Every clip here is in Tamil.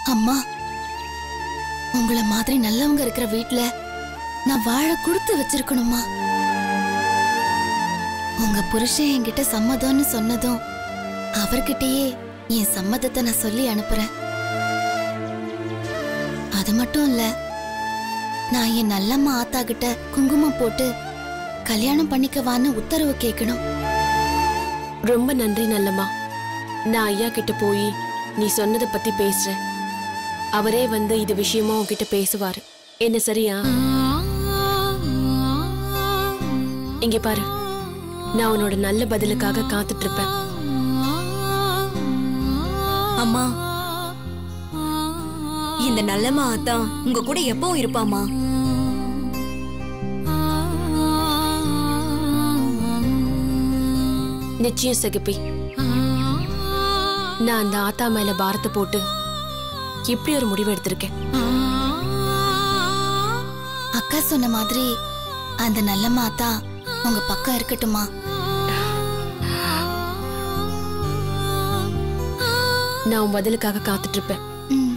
அம்மா உங்கள மாதிரி நல்லவங்க இருக்கிற வீட்ல நான் வாழ கொடுத்து வச்சிருக்கணுமா உங்க புருஷன் என்கிட்ட சம்மதம்னு சொன்னதும் அவர்கிட்டயே என் சம்மதத்தை நான் சொல்லி அனுப்புறேன் அது மட்டும் இல்ல நான் என் நல்லம்மா ஆத்தா கிட்ட குங்குமம் போட்டு கல்யாணம் பண்ணிக்கவான்னு உத்தரவு கேட்கணும் ரொம்ப நன்றி நல்லம்மா நான் ஐயா கிட்ட போய் நீ சொன்னதை பத்தி பேசுறேன் அவரே வந்து இது விஷயமா உன்கிட்ட பேசுவாரு என்ன சரியா இங்க பாரு நான் உன்னோட நல்ல பதிலுக்காக காத்துட்டு இருப்பேன் அம்மா இந்த நல்லம்மா ஆத்தா உங்க கூட எப்பவும் இருப்பாமா நிச்சயம் சகிப்பி நான் அந்த ஆத்தா மேல பாரத்தை போட்டு இப்படி ஒரு முடிவு எடுத்திருக்கேன் அக்கா சொன்ன மாதிரி அந்த நல்ல மாத்தா உங்க பக்கம் இருக்கட்டுமா நான் உன் பதிலுக்காக காத்துட்டு இருப்பேன் ம்.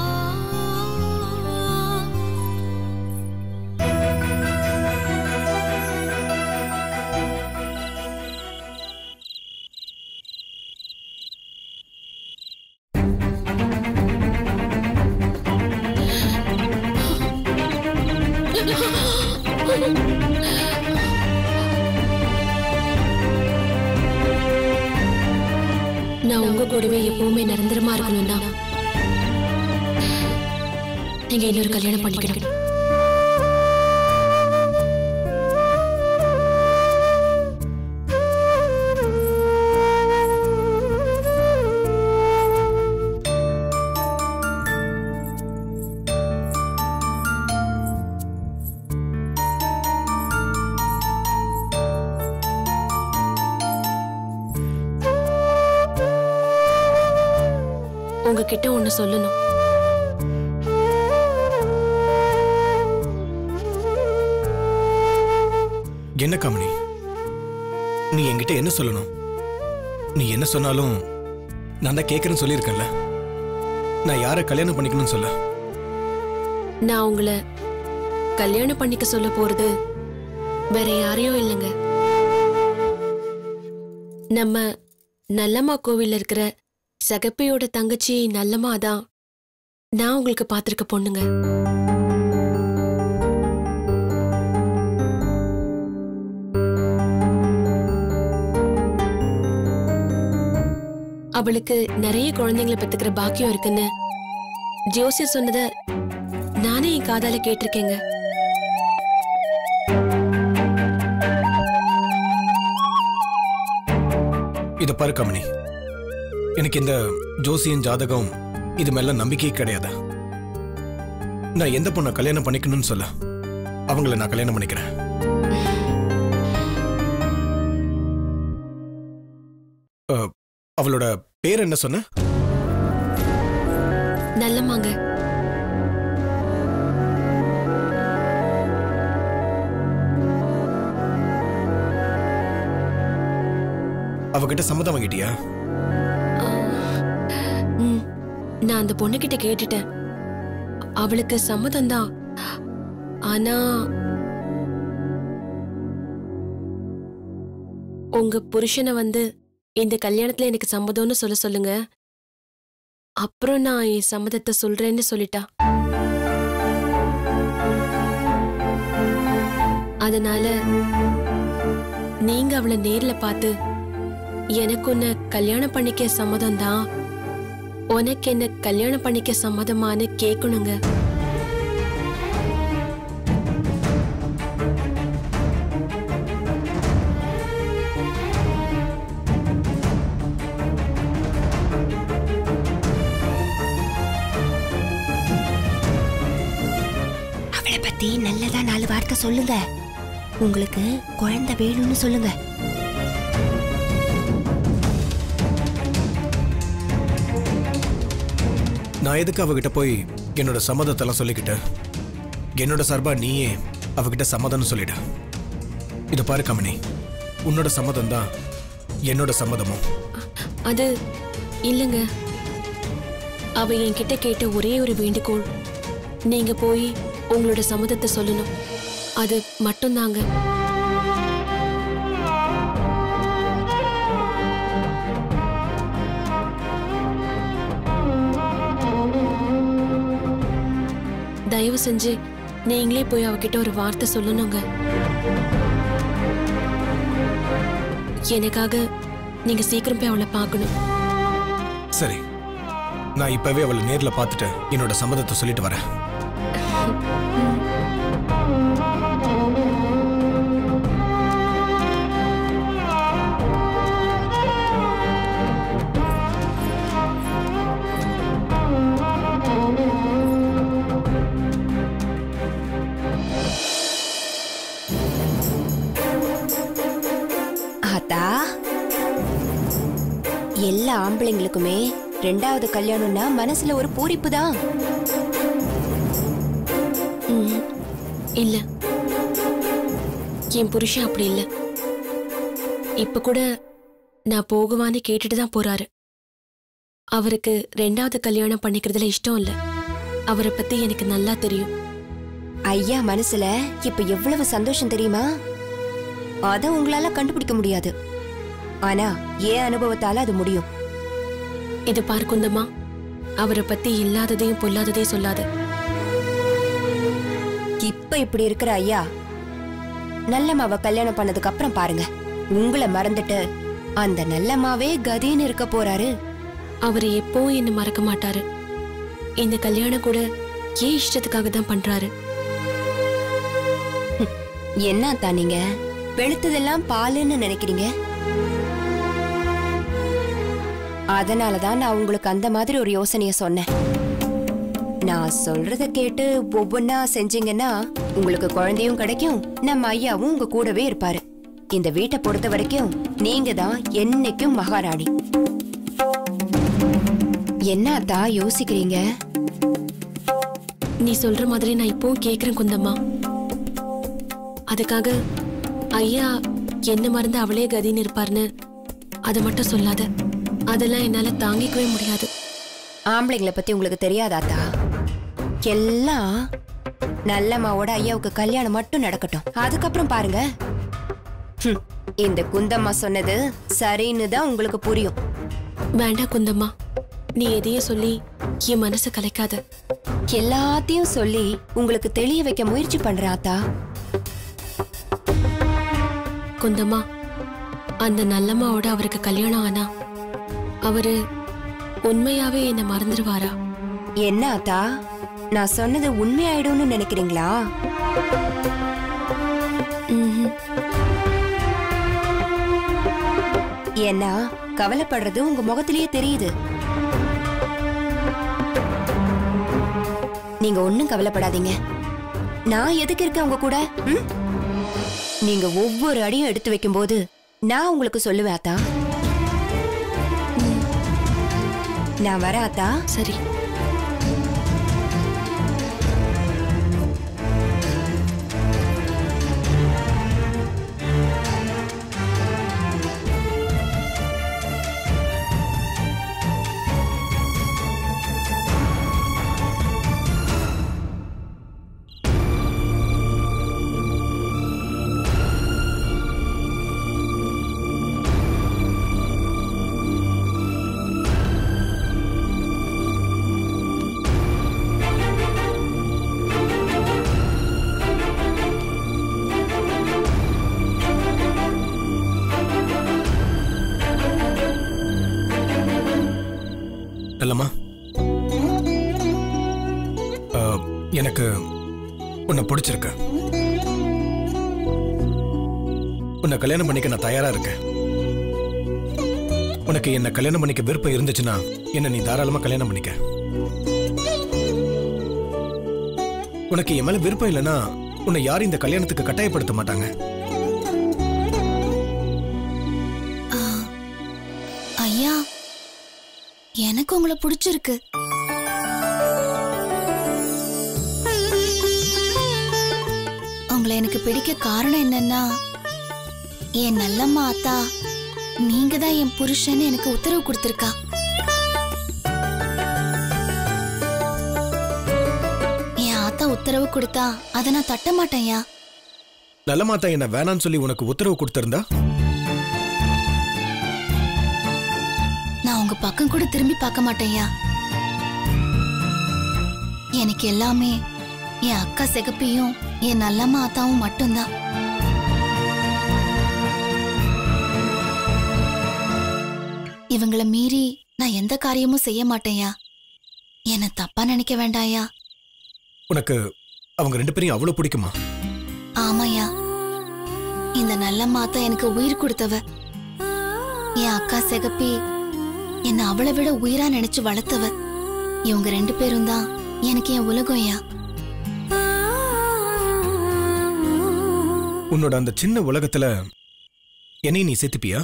நான் உங்க கூடவே எப்பவுமே நிரந்தரமா இருக்கணும்னா நீங்க இன்னொரு கல்யாணம் பண்ணிக்கணும் உங்ககிட்ட ஒண்ணு சொல்லணும் என்ன காமினி நீ என்கிட்ட என்ன சொல்லணும் நீ என்ன சொன்னாலும் நான் தான் கேட்கறேன்னு சொல்லியிருக்கேன்ல நான் யாரை கல்யாணம் பண்ணிக்கணும்னு சொல்ல நான் உங்களை கல்யாணம் பண்ணிக்க சொல்ல போறது வேற யாரையும் இல்லைங்க நம்ம நல்லம்மா கோவில்ல இருக்கிற சகப்பியோட தங்கச்சி நல்லம்மா தான் நான் உங்களுக்கு பார்த்திருக்க பொண்ணுங்க அவளுக்கு நிறைய குழந்தைங்களை பெத்துக்கிற பாக்கியம் இருக்குன்னு ஜோசியர் சொன்னதை நானே என் காதால கேட்டிருக்கேங்க இதை பாரு காமினி எனக்கு இந்த ஜோசியன் ஜாதகம் இது மேல நம்பிக்கையே கிடையாது நான் எந்த பொண்ணை கல்யாணம் பண்ணிக்கணும்னு சொல்ல அவங்கள நான் கல்யாணம் பண்ணிக்கிறேன் அஹ், அவளோட பேர் என்ன சொன்ன நல்லம்மாங்க அவகிட்ட சம்மதம் வாங்கிட்டியா ம், நான் அந்த பொண்ணுகிட்ட கேட்டுட்டேன் அவளுக்கு சம்மதம் தான் ஆனா உங்க புருஷனை வந்து இந்த கல்யாணத்துல எனக்கு சம்மதம்னு சொல்ல சொல்லுங்க அப்புறம் நான் என் சம்மதத்தை சொல்றேன்னு சொல்லிட்டா அதனால நீங்க அவளை நேர்ல பார்த்து எனக்கு உன்னை கல்யாணம் பண்ணிக்க சம்மதம் தான் உனக்கு என்ன கல்யாணம் பண்ணிக்க சம்மதமான்னு கேட்கணுங்க அவளை பத்தி நல்லதா நாலு வார்த்தை சொல்லுங்க உங்களுக்கு குழந்தை வேணும்னு சொல்லுங்க நான் எதுக்கு அவகிட்ட போய் என்னோட சம்மதத்தெல்லாம் சொல்லிக்கிட்டு என்னோட சார்பா நீயே அவகிட்ட சம்மதம்னு சொல்லிடு இதை பாரு கமனி உன்னோட சம்மதம் தான் என்னோட சம்மதமும் அது இல்லைங்க அவ என்கிட்ட கேட்ட ஒரே ஒரு வேண்டுகோள் நீங்க போய் உங்களோட சம்மதத்தை சொல்லணும் அது மட்டும்தாங்க தயவு செஞ்சு நீங்களே போய் அவகிட்ட ஒரு வார்த்தை சொல்லணுங்க எனக்காக நீங்க சீக்கிரம் போய் அவளை பார்க்கணும் சரி நான் இப்பவே அவளை நேர்ல பார்த்துட்டு என்னோட சம்மதத்தை சொல்லிட்டு வரேன் ஆத்தா எல்லா ஆம்பளைங்களுக்குமே ரெண்டாவது கல்யாணம்னா மனசுல ஒரு பூரிப்பு தான் ம்ஹும். இல்ல என் புருஷன் அப்படி இல்ல இப்ப கூட நான் போகுவான்னு கேட்டுட்டு தான் போறாரு அவருக்கு ரெண்டாவது கல்யாணம் பண்ணிக்கிறதுல இஷ்டம் இல்ல அவரை பத்தி எனக்கு நல்லா தெரியும் ஐயா மனசுல இப்ப எவ்வளவு சந்தோஷம் தெரியுமா அத உங்களால கண்டுபிடிக்க முடியாது ஆனா ஏன் அனுபவத்தால அது முடியும் இது பார் குந்தம்மா அவரை பத்தி இல்லாததையும் பொல்லாததையும் சொல்லாத இப்ப இப்படி இருக்கிற ஐயா நல்லம்மாவ கல்யாணம் பண்ணதுக்கு அப்புறம் பாருங்க உங்களை மறந்துட்டு அந்த நல்லம்மாவே கதின்னு இருக்க போறாரு அவர் எப்பவும் என்ன மறக்க மாட்டாரு இந்த கல்யாணம் கூட ஏன் இஷ்டத்துக்காக தான் பண்றாரு என்ன தான் நீங்க வெளுத்ததெல்லாம் பாலுன்னு நினைக்கிறீங்க அதனாலதான் நான் உங்களுக்கு அந்த மாதிரி ஒரு யோசனைய சொன்னேன் நான் சொல்றத கேட்டு ஒவ்வொன்னா செஞ்சீங்கன்னா உங்களுக்கு குழந்தையும் கிடைக்கும் நம்ம ஐயாவும் உங்க கூடவே இருப்பாரு இந்த வீட்டை பொறுத்த வரைக்கும் நீங்க தான் என்னைக்கும் மகாராணி என்னத்தா யோசிக்கிறீங்க நீ சொல்ற மாதிரி நான் இப்பவும் கேக்குறேன் குந்தம்மா அதுக்காக ஐயா என்ன மறந்து அவளே கதின்னு இருப்பாருன்னு அதை மட்டும் சொல்லாத அதெல்லாம் என்னால தாங்கிக்கவே முடியாது ஆம்பளைங்களை பத்தி உங்களுக்கு தெரியாதாத்தா எல்லாம் நல்லம்மாவோட ஐயாவுக்கு கல்யாணம் மட்டும் நடக்கட்டும் அதுக்கப்புறம் பாருங்க ஹம், இந்த குந்தம்மா சொன்னது சரின்னு தான் உங்களுக்கு புரியும் வேண்டாம் குந்தம்மா நீ எதையும் சொல்லி என் மனசை கலைக்காத எல்லாத்தையும் சொல்லி உங்களுக்கு தெளிய வைக்க முயற்சி பண்றேன் ஆத்தா குந்தம்மா அந்த நல்லம்மாவோட அவருக்கு கல்யாணம் ஆனா அவரு உண்மையாவே என்ன மறந்துடுவாரா என்ன ஆத்தா நான் சொன்னது உண்மையாயிடும்னு நினைக்கிறீங்களா ம்ஹும். ஏன்னா கவலைப்படுறது உங்க முகத்திலேயே தெரியுது நீங்க ஒண்ணும் கவலைப்படாதீங்க நான் எதுக்கு இருக்கேன் உங்க கூட ம்? நீங்க ஒவ்வொரு அடியும் எடுத்து வைக்கும்போது நான் உங்களுக்கு சொல்லுவேன் ஆத்தா ம். நான் வரேன் ஆத்தா சரி இல்லம்மா அஹ், எனக்கு உன்னை பிடிச்சிருக்கு உன்னை கல்யாணம் பண்ணிக்க நான் தயாரா இருக்கேன் உனக்கு என்ன கல்யாணம் பண்ணிக்க விருப்பம் இருந்துச்சுன்னா என்ன நீ தாராளமா கல்யாணம் பண்ணிக்க உனக்கு என் மேல விருப்பம் இல்லைன்னா உன்னை யாரும் இந்த கல்யாணத்துக்கு கட்டாயப்படுத்த மாட்டாங்க ஆ, ஐயா எனக்கு உங்களை பிடிச்சிருக்கு உங்களை எனக்கு பிடிக்க காரணம் என்னன்னா என் நல்லம்மா அத்தா நீங்க தான் என் புருஷன்னு எனக்கு உத்தரவு கொடுத்துருக்கா உத்தரவு கொடுத்தா அதை நான் தட்ட மாட்டேன்யா நல்ல மாத்தா என்ன வேணான்னு சொல்லி உனக்கு உத்தரவு கொடுத்திருந்தா நான் உங்க பக்கம் கூட திரும்பி பார்க்க மாட்டேன்யா எனக்கு எல்லாமே என் அக்கா சிகப்பியும் என் நல்லம்மா ஆத்தாவும் மட்டும்தான் இவங்கள மீறி நான் எந்த காரியமும் செய்ய மாட்டேன்யா என்ன தப்பா நினைக்க வேண்டாயா உனக்கு அவங்க ரெண்டு பேரையும் அவ்வளவு பிடிக்குமா ஆமாயா இந்த நல்ல மாத்தா எனக்கு உயிர் கொடுத்தவ என் அக்கா சிகப்பி என்ன அவளை விட உயிரா நினைச்சு வளர்த்தவ இவங்க ரெண்டு பேரும் தான் எனக்கு என் உலகம்யா உன்னோட அந்த சின்ன உலகத்துல என்னையும் நீ சேர்த்துப்பியா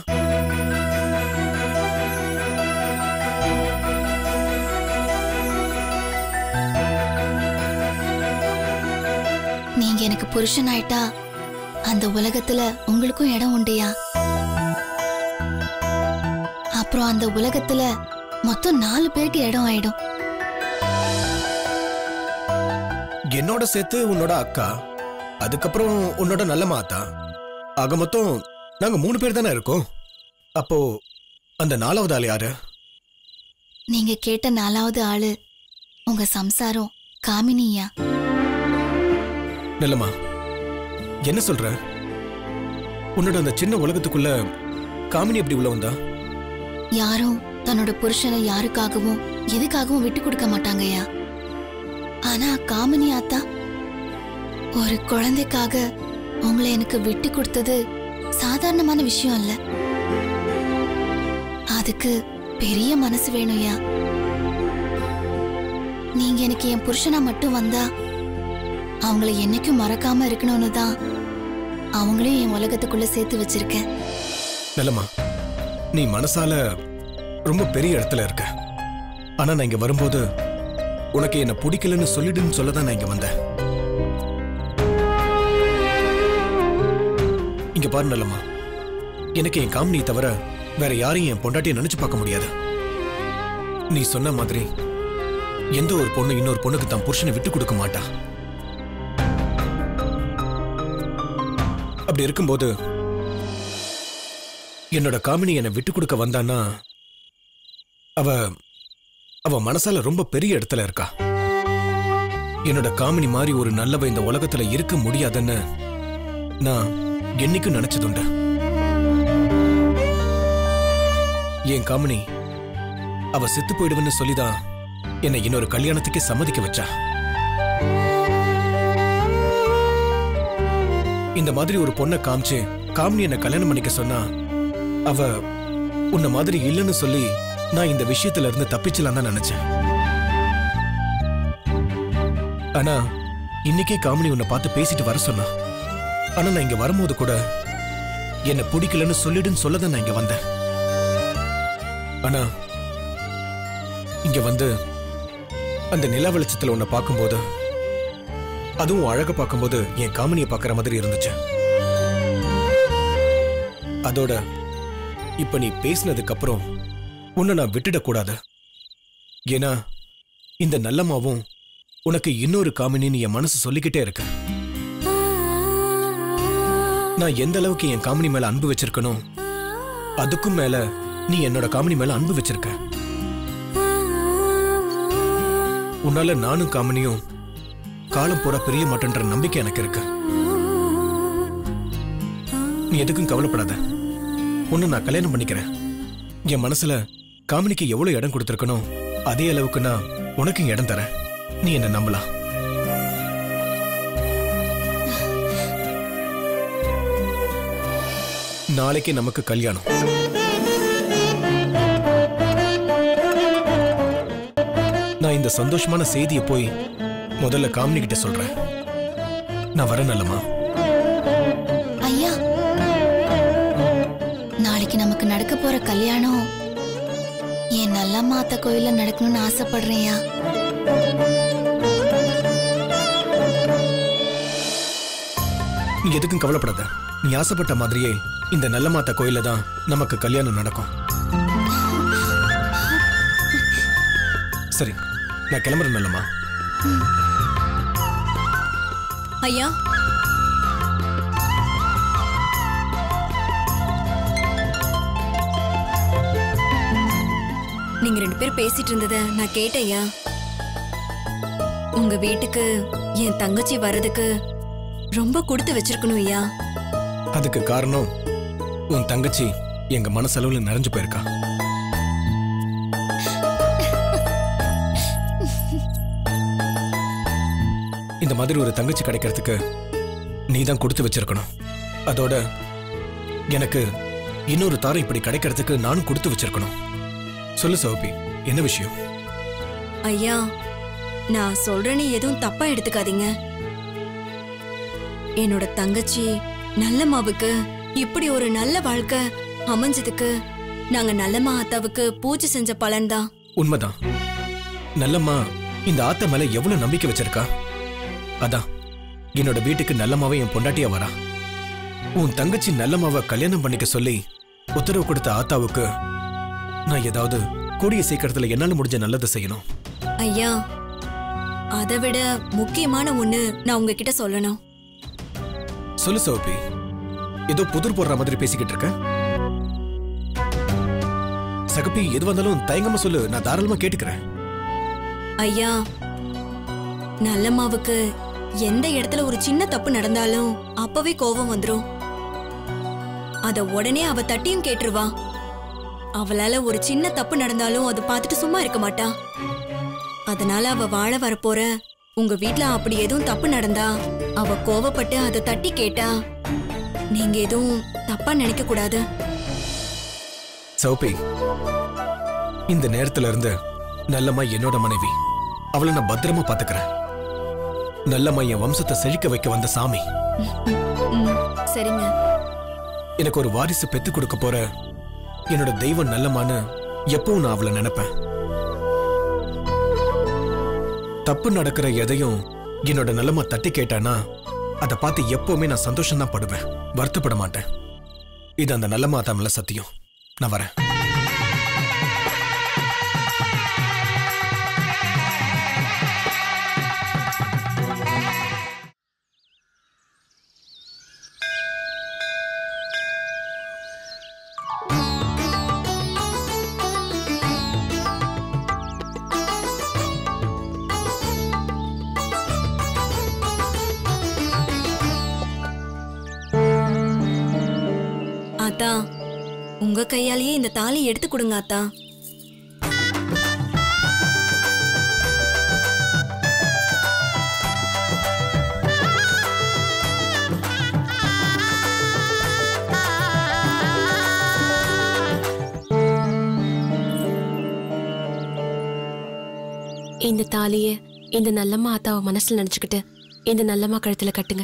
நீங்க எனக்கு புருஷன் ஆயிட்டா அந்த உலகத்துல உங்களுக்கும் இடம் உண்டுயா அப்புறம் அந்த உலகத்துல மொத்தம் நாலு பேருக்கு இடம் ஆயிடும் என்னோட சேர்த்து உன்னோட அக்கா அதுக்கப்புறம் உன்னோட நல்ல மாத்தா ஆக மொத்தம் நாங்க மூணு பேர் தானே இருக்கோம் அப்போ அந்த நாலாவது ஆள் யாரு நீங்க கேட்ட நாலாவது ஆளு உங்க சம்சாரம் காமினியா நல்லம்மா என்ன சொல்ற உன்னோட அந்த சின்ன உலகத்துக்குள்ள காமினி எப்படி உள்ள வந்தா யாரும் தன்னோட புருஷனை யாருக்காகவும் எதுக்காகவும் விட்டு கொடுக்க மாட்டாங்கய்யா ஆனா காமினி ஆத்தா ஒரு குழந்தைக்காக உங்களை எனக்கு விட்டு கொடுத்தது சாதாரணமான விஷயம் இல்ல அதுக்கு பெரிய மனசு வேணும்யா நீங்க எனக்கு என் புருஷனா மட்டும் வந்தா அவங்கள என்னைக்கும் மறக்காம இருக்கணும்னு தான் அவங்களையும் என் உலகத்துக்குள்ள சேர்த்து வச்சிருக்கேன் நல்லம்மா நீ மனசால ரொம்ப பெரிய இடத்துல இருக்க ஆனா நான் இங்க வரும்போது உனக்கு என்ன பிடிக்கலன்னு சொல்லிடுன்னு சொல்ல தான் நான் இங்க வந்தேன் இங்க பாரு நல்லம்மா எனக்கு என் காமினி தவிர வேற யாரையும் என் பொண்டாட்டியை நினைச்சு பார்க்க முடியாது நீ சொன்ன மாதிரி எந்த ஒரு பொண்ணு இன்னொரு பொண்ணுக்கு தான் புருஷனை விட்டு கொடுக்க மாட்டா அப்படி இருக்கும்போது என்னோட காமினி என்னை விட்டு கொடுக்க வந்தான்னா அவ அவ மனசால ரொம்ப பெரிய இடத்துல இருக்கா என்னோட காமினி மாதிரி ஒரு நல்லவ இந்த உலகத்துல இருக்க முடியாதுன்னு நான் என்னைக்கும் நினைச்சதுண்டு என் காமினி அவ செத்து போயிடுவேன்னு சொல்லிதான் என்னை இன்னொரு கல்யாணத்துக்கே சம்மதிக்க வச்சா இந்த மாதிரி ஒரு பொண்ணை காமிச்சு காமினி என்ன கல்யாணம் பண்ணிக்க சொன்னா அவ உன்ன மாதிரி இல்லைன்னு சொல்லி நான் இந்த விஷயத்துல இருந்து தப்பிச்சலாம் தான் நினைச்சேன் ஆனா இன்னைக்கே காமினி உன்னை பார்த்து பேசிட்டு வர சொன்னா ஆனா நான் இங்க வரும்போது கூட என்ன பிடிக்கலன்னு சொல்லிடுன்னு சொல்லதான் நான் இங்க வந்தேன் ஆனா இங்க வந்து அந்த நிலா வெளிச்சத்துல உன்னை பார்க்கும்போது அதுவும் அழக பார்க்கும்போது என் காமினியை பார்க்குற மாதிரி இருந்துச்சு அதோட இப்ப நீ பேசினதுக்கு அப்புறம் உன்னை நான் விட்டுடக்கூடாது ஏன்னா இந்த நல்லம்மாவும் உனக்கு இன்னொரு காமினின்னு என் மனசு சொல்லிக்கிட்டே இருக்கு நான் எந்த அளவுக்கு என் காமினி மேல அன்பு வச்சிருக்கனோ அதுக்கும் மேல நீ என்னோட காமினி மேல அன்பு வச்சிருக்க உன்னால நானும் காமினியும் காலம் பூரா பிரிய மாட்டேன்ற நம்பிக்கை எனக்கு இருக்கு நீ எதுக்கும் கவலைப்படாத உன்னை நான் கல்யாணம் பண்ணிக்கிறேன் என் மனசுல காமினிக்கு எவ்வளவு இடம் கொடுத்திருக்கனோ அதே அளவுக்கு நான் உனக்கும் இடம் தரேன் நீ என்ன நம்பலாம் நாளைக்கு நமக்கு கல்யாணம் நான் இந்த சந்தோஷமான செய்தியை போய் முதல்ல காமினி கிட்ட சொல்றேன் நான் வரேன் நல்லம்மா ஐயா நாளைக்கு நமக்கு நடக்க போற கல்யாணம் என் நல்லம்மா அத்தை கோயில்ல நடக்கணும்னு ஆசைப்படுறேன்யா நீ எதுக்கும் கவலைப்படாத நீ ஆசைப்பட்ட மாதிரியே இந்த நல்ல மாத்தா கோயில்ல தான் நமக்கு கல்யாணம் நடக்கும் சரி நான் கிளம்புறேன் நல்லம்மா ஐயா நீங்க ரெண்டு பேரும் பேசிட்டு இருந்தத நான் கேட்டேயா உங்க வீட்டுக்கு என் தங்கச்சி வர்றதுக்கு ரொம்ப கொடுத்து வச்சிருக்கணும் ஐயா அதுக்கு காரணம் உன் தங்கச்சி எங்க மனசளவுல நிறைஞ்சு போயிருக்கா இந்த மாதிரி ஒரு தங்கச்சி கிடைக்கிறதுக்கு நீ தான் கொடுத்து வச்சிருக்கணும் அதோட எனக்கு இன்னொரு தாரம் இப்படி கிடைக்கிறதுக்கு நானும் கொடுத்து வச்சிருக்கணும் சொல்லு சௌபி என்ன விஷயம் ஐயா நான் சொல்றேன்னு எதுவும் தப்பா எடுத்துக்காதீங்க என்னோட தங்கச்சி நல்லம்மாவுக்கு இப்படி ஒரு நல்ல வாழ்க்கை அமைஞ்சதுக்கு நாங்க நல்லம்மா ஆத்தாவுக்கு பூஜை செஞ்ச பலன்தான் உண்மைதான் நல்லம்மா இந்த ஆத்த மேல எவ்வளவு நம்பிக்கை வச்சிருக்கா அதான் என்னோட வீட்டுக்கு நல்லம்மாவே என் பொண்டாட்டியா வரா உன் தங்கச்சி நல்லம்மாவை கல்யாணம் பண்ணிக்க சொல்லி உத்தரவு கொடுத்த ஆத்தாவுக்கு நான் ஏதாவது கூடிய சீக்கிரத்துல என்னால முடிஞ்ச நல்லதை செய்யணும் ஐயா அதை விட முக்கியமான ஒண்ணு நான் உங்ககிட்ட சொல்லணும் சொல்லு சோபி ஏதோ புதிர் போடுற மாதிரி பேசிக்கிட்டு இருக்க சகப்பி எது வந்தாலும் தயங்காம சொல்லு நான் தாராளமா கேட்டுக்கிறேன் ஐயா நல்லம்மாவுக்கு எந்த இடத்துல ஒரு சின்ன தப்பு நடந்தாலும் அப்பவே கோபம் வந்துரும் அத உடனே அவ தட்டியும் கேட்டுருவா அவளால ஒரு சின்ன தப்பு நடந்தாலும் அதை பார்த்துட்டு சும்மா இருக்க மாட்டா அதனால அவ வாழ வரப்போற உங்க வீட்ல அப்படி எதுவும் தப்பு நடந்தா அவ கோவப்பட்டு அதை தட்டி கேட்டா நீங்க எதுவும் தப்பா நினைக்க கூடாது சௌபி இந்த நேரத்துல இருந்து நல்லம்மா என்னோட மனைவி அவளை நான் பத்திரமா பாத்துக்கிறேன் நல்லம்மா என் வம்சத்தை செழிக்க வைக்க வந்த சாமி ம், சரிங்க எனக்கு ஒரு வாரிசு பெத்து கொடுக்க போற என்னோட தெய்வம் நல்லம்மான்னு எப்பவும் நான் அவளை நினைப்பேன் தப்பு நடக்கிற எதையும் என்னோட நல்லம்மா தட்டி கேட்டானா அதை பார்த்து எப்பவுமே நான் சந்தோஷம் தான் படுவேன் வருத்தப்பட மாட்டேன் இது அந்த நல்லம்மா தமிழ சத்தியம் நான் வரேன் ஆத்தா உங்க கையாலேயே இந்த தாலி எடுத்து கொடுங்க ஆத்தா இந்த தாலிய இந்த நல்லம்மா ஆத்தாவை மனசுல நினைச்சுக்கிட்டு இந்த நல்லம்மா கழுத்துல கட்டுங்க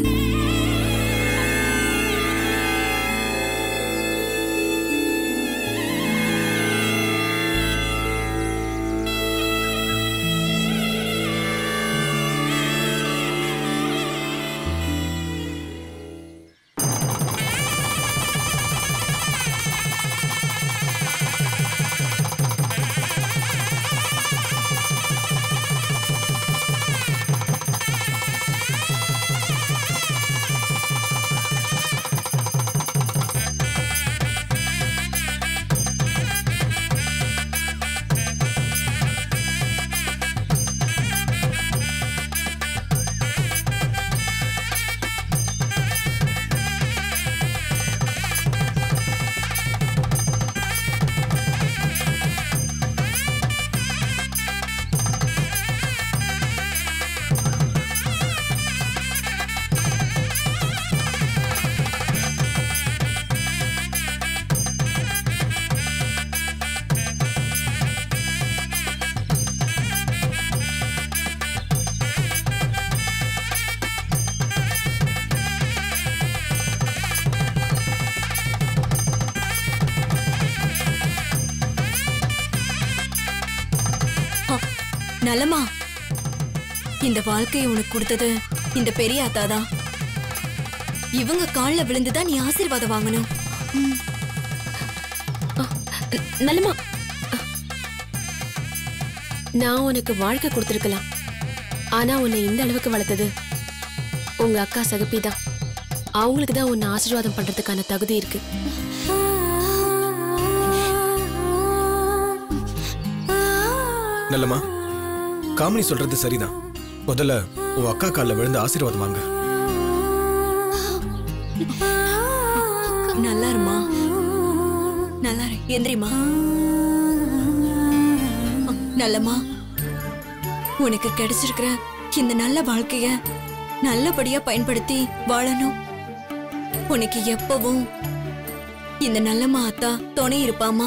நலமா இந்த வாழ்க்கையை உனக்கு கொடுத்தது இந்த பெரிய ஆத்தா தான் இவங்க கால்ல விழுந்துதான் நீ ஆசீர்வாதம் வாங்கணும் ந- நல்லம்மா நான் உனக்கு வாழ்க்கை கொடுத்துருக்கலாம் ஆனா உன்னை இந்த அளவுக்கு வளர்த்தது உங்க அக்கா சகப்பி தான் அவங்களுக்கு தான் உன்னை ஆசீர்வாதம் பண்றதுக்கான தகுதி இருக்கு நல்லம்மா காமினி சொல்றது சரிதான் முதல்ல உன் அக்கா காலில் விழுந்து ஆசீர்வாதம் வாங்க நல்லா இருமா நல்லா இரு எந்திரிமா நல்லம்மா உனக்கு கிடைச்சிருக்கிற இந்த நல்ல வாழ்க்கைய நல்லபடியா பயன்படுத்தி வாழணும் உனக்கு எப்பவும் இந்த நல்லம்மா அத்தா துணை இருப்பாமா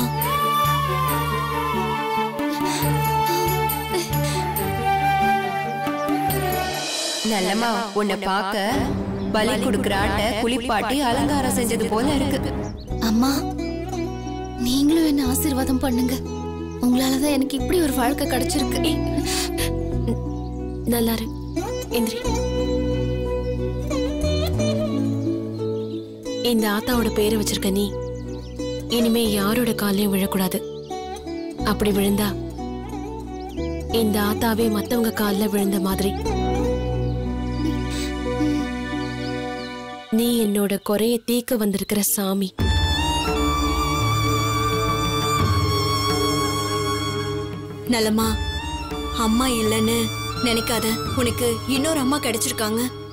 நல்லம்மா உன்னை பார்க்க பலி கொடுக்குற ஆட்டை குளிப்பாட்டி அலங்காரம் செஞ்சது போல இருக்கு அம்மா நீங்களும் என்ன ஆசீர்வாதம் பண்ணுங்க உங்களாலதான் எனக்கு இப்படி ஒரு வாழ்க்கை கிடைச்சிருக்கு நல்லா இரு எந்திரி இந்த ஆத்தாவோட பேரை வச்சிருக்க நீ இனிமே யாரோட காலையும் விழக்கூடாது அப்படி விழுந்தா இந்த ஆத்தாவே மத்தவங்க கால்ல விழுந்த மாதிரி நீ என்னோட குறைய தீக்க வந்திருக்கிற சாமி நல்லம்மா அம்மா இல்லைன்னு நினைக்காத உனக்கு இன்னொரு அம்மா கிடைச்சிருக்காங்க